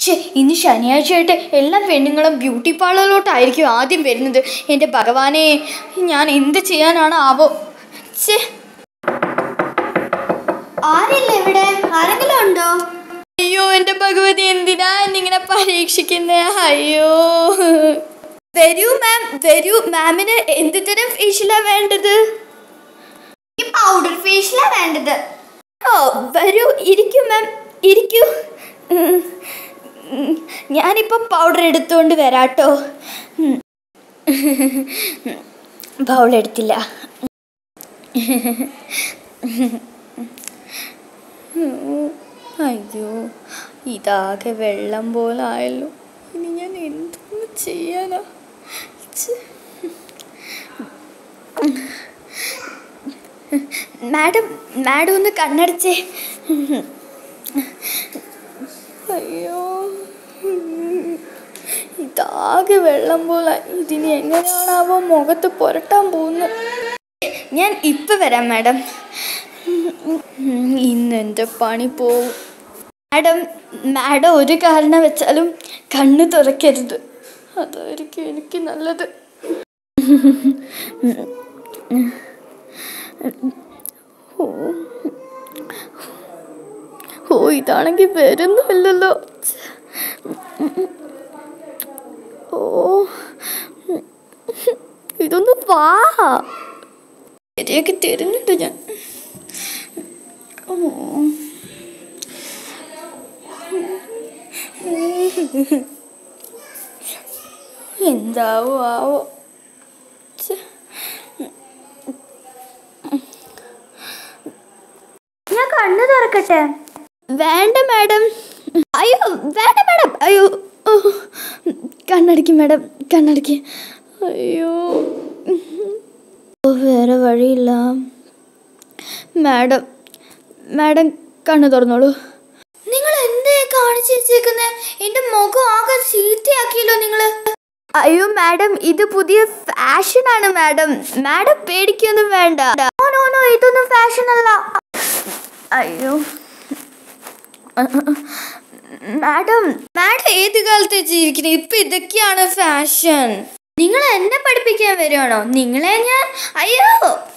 ഛേ ഇന്ന് ശനിയാഴ്ചയായിട്ട് എല്ലാ പെണ്ണുങ്ങളും ബ്യൂട്ടി പാർലറിലോട്ടായിരിക്കും ആദ്യം വരുന്നത് എൻ്റെ ഭഗവാനെ ഞാൻ എന്ത് ചെയ്യാനാണ് ആവോ ഛേ ആരില്ല ഇവിടെ ആരെങ്കിലും ഉണ്ടോ അയ്യോ എൻ്റെ ഭഗവതി എന്തിനാ എന്നിങ്ങനെ പരീക്ഷിക്കുന്നേ അയ്യോ വരൂ മാം വരൂ മാമിന് എന്ത് തരം ഫേഷ്യലാണ് വേണ്ടത് ഈ പൗഡർ ഫേഷ്യലാ വേണ്ടത് ഓ വരൂ ഇരിക്കൂ മാം ഇരിക്കൂ ഉം. ഉം. ഞാനിപ്പോൾ പൗഡർ എടുത്തുകൊണ്ട് വരാട്ടോ ഉം. ബൗൾ എടുത്തില്ല അയ്യോ ഇതാകെ വെള്ളം പോലെ ആയല്ലോ ഇനി ഞാൻ എന്തൊന്ന് ചെയ്യാനാ ഛെ. മാഡം മാഡം ഒന്ന് കണ്ണടച്ചേ അയ്യോ ഇതാകെ വെള്ളം പോലെ ഇതിനി എങ്ങനെയാണാവോ മുഖത്ത് പുരട്ടാൻ പോകുന്നത് ഞാൻ ഇപ്പം വരാം മാഡം ഇന്ന് എൻ്റെ പണി പോവും മാഡം മാഡം ഒരു കാരണം വെച്ചാലും കണ്ണ് തുറക്കരുത് അതായിരിക്കും എനിക്ക് നല്ലത് ഓ ഓ ഇതാണെങ്കിൽ വരുന്നുമില്ലല്ലോ ഓ ഇതൊന്ന് വാ ശരിയൊക്കെ തരുന്നുണ്ട് ഞാൻ ഓ എന്താവോ ആവോ ഛെ. ഞാൻ കണ്ണു തുറക്കട്ടെ വേണ്ട മാഡം അയ്യോ വേണ്ട മാഡം അയ്യോ ഓ, കണ്ണടയ്ക്ക് മാഡം കണ്ണടയ്ക്ക് അയ്യോ ഓ വേറെ വഴിയില്ല മാഡം മാഡം കണ്ണ് തുറന്നോളൂ നിങ്ങൾ എന്തേ കാണിച്ചു വെച്ചേക്കുന്നേ എന്റെ മുഖം ആകെ ചീത്തയാക്കിയല്ലോ നിങ്ങള് അയ്യോ മാഡം ഇത് പുതിയ ഫാഷനാണ് മാഡം മാഡം പേടിക്കൊന്നും വേണ്ട നോ നോ നോ ഇതൊന്നും ഫാഷൻ അല്ല അയ്യോ മാഡം മാഡം ഏത് കാലത്തെ ജീവിക്കുന്നത് ഇപ്പൊ ഇതൊക്കെയാണ് ഫാഷൻ നിങ്ങൾ എന്നെ പഠിപ്പിക്കാൻ വരുവാണോ നിങ്ങളെ ഞാൻ അയ്യോ